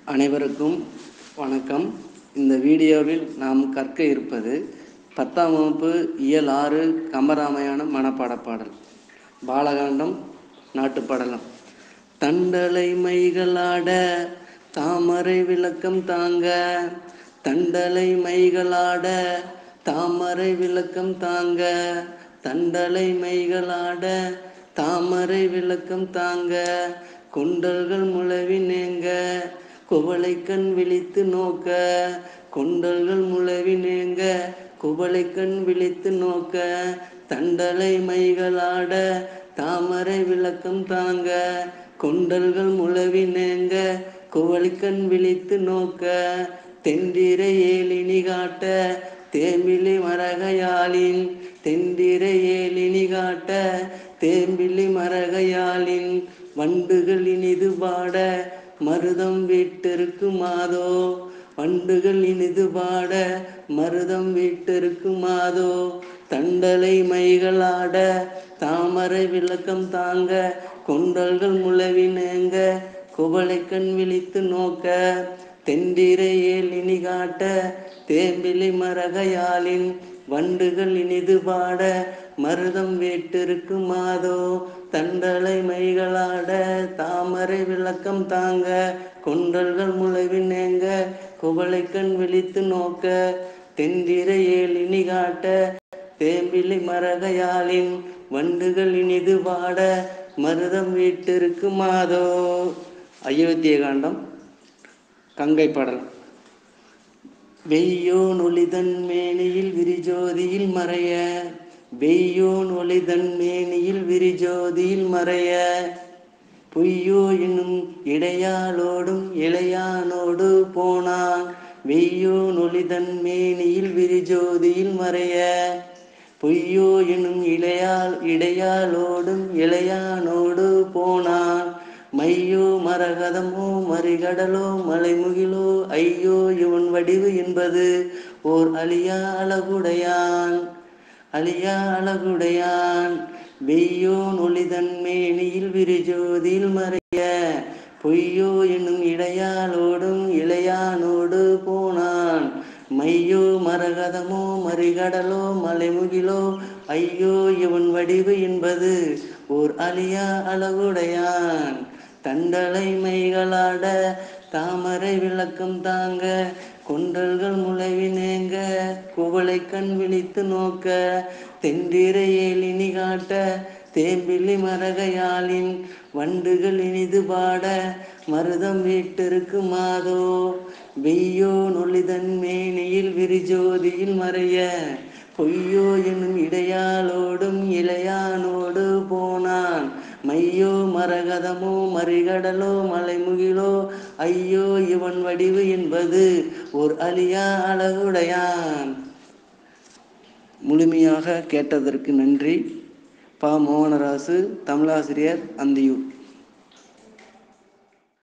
அனைவருக்கும் வணக்கம் இந்த வீடியோவில் நாம் கற்க இருப்பது பத்தாம் வகுப்பு இயல் ஆறு கம்பராமாயணம் மனப்பாடப் பாடல் பாலகாண்டம் நாட்டுப்படலம் தண்டலை மைகளாட தாமரை விளக்கம் தாங்க தண்டலை மைகளாட தாமரை விளக்கம் தாங்க தண்டலை மைகளாட தாமரை விளக்கம் தாங்க கொண்டல்கள் முழவி நேங்க குவளை கண் விழித்து நோக்க கொண்டல்கள் முழவி நேங்க குவளை கண் விழித்து நோக்க தண்டலை மைகளாட தாமரை விளக்கம் தாங்க கொண்டல்கள் முழவி நேங்க குவளிக்கண் விழித்து நோக்க தெண்டிரை ஏலினி காட்ட தேம்பிலி மரகையாளின் தெண்டிரை ஏலினி காட்ட தேம்பிலி மரகையாளின் வண்டுகள் இனிது பாட மருதம் வீட்டிற்கு மாதோ வண்டுகள் இனிது பாட மருதம் வீட்டிற்கு மாதோ தண்டலை மைகளாட தாமரை விளக்கம் தாங்க கொண்டல்கள் முழவி நேங்க குவளைக்கண் விழித்து நோக்க தெண்டிரை ஏல் இனி காட்ட தேம்பிலி மரகையாளின் வண்டுகள் இனிது பாட மருதம் வீட்டிற்கு மாதோ தண்டலை மைகளாட தாமரை விளக்கம் தாங்க கொண்டல்கள் முளைவி நேங்க குவளைக்கண் விழித்து நோக்க தெண்டிரை ஏல் இனி காட்ட தேம்பிலி மரகையாளின் வண்டுகள் இனிது பாட மருதம் வீட்டிற்கு மாதோ அயோத்திய காண்டம் கங்கை படல் வெய்யோன் ஒளிதன் மேனியில் விரிஜோதியில் மறைய வெய்யோன் ஒளிதன் மேனியில் விரிஜோதியில் மறைய பொய்யோ என்னும் இடையாளோடும் இளையானோடு போனான் வெய்யோ நொளிதன் மேனியில் விரிஜோதியில் மறைய பொய்யோ எனும் இளையால் இடையாளோடும் இளையானோடு போனான் மையோ மரகதமோ மறிகடலோ மலைமுகிலோ ஐயோ இவன் வடிவு என்பது ஓர் அழியா அழகுடையான் அழியா அழகுடையான் வெய்யோ நொளிதன் மேனியில் விரிஜோதியில் மறைய பொய்யோ என்னும் இடையாளோடும் இளையானோடு போனான் மையோ மரகதமோ மறிகடலோ மலைமுகிலோ ஐயோ இவன் வடிவு என்பது ஓர் அழியா அழகுடையான் தண்டலை மைகளாட தாமரை விளக்கம் தாங்க கொண்டல்கள் முளைவி நேங்க குவளை கண் விழித்து நோக்க தெண்டிரை ஏலினி காட்ட தேம்பிலி மரகையாளின் வண்டுகள் இனிது பாட மருதம் வீட்டிற்கு மாதோ வெய்யோ நொழிதன் மேனியில் விரிஜோதியில் மறைய பொய்யோ என்னும் இடையாளோடும் இளையானோடு போனான் மையோ மரகதமோ மறிகடலோ மலைமுகிலோ ஐயோ இவன் வடிவு என்பது ஒரு அழியா அழகுடையான் முழுமையாக கேட்டதற்கு நன்றி ப மோகனராசு தமிழாசிரியர் அந்தியூர்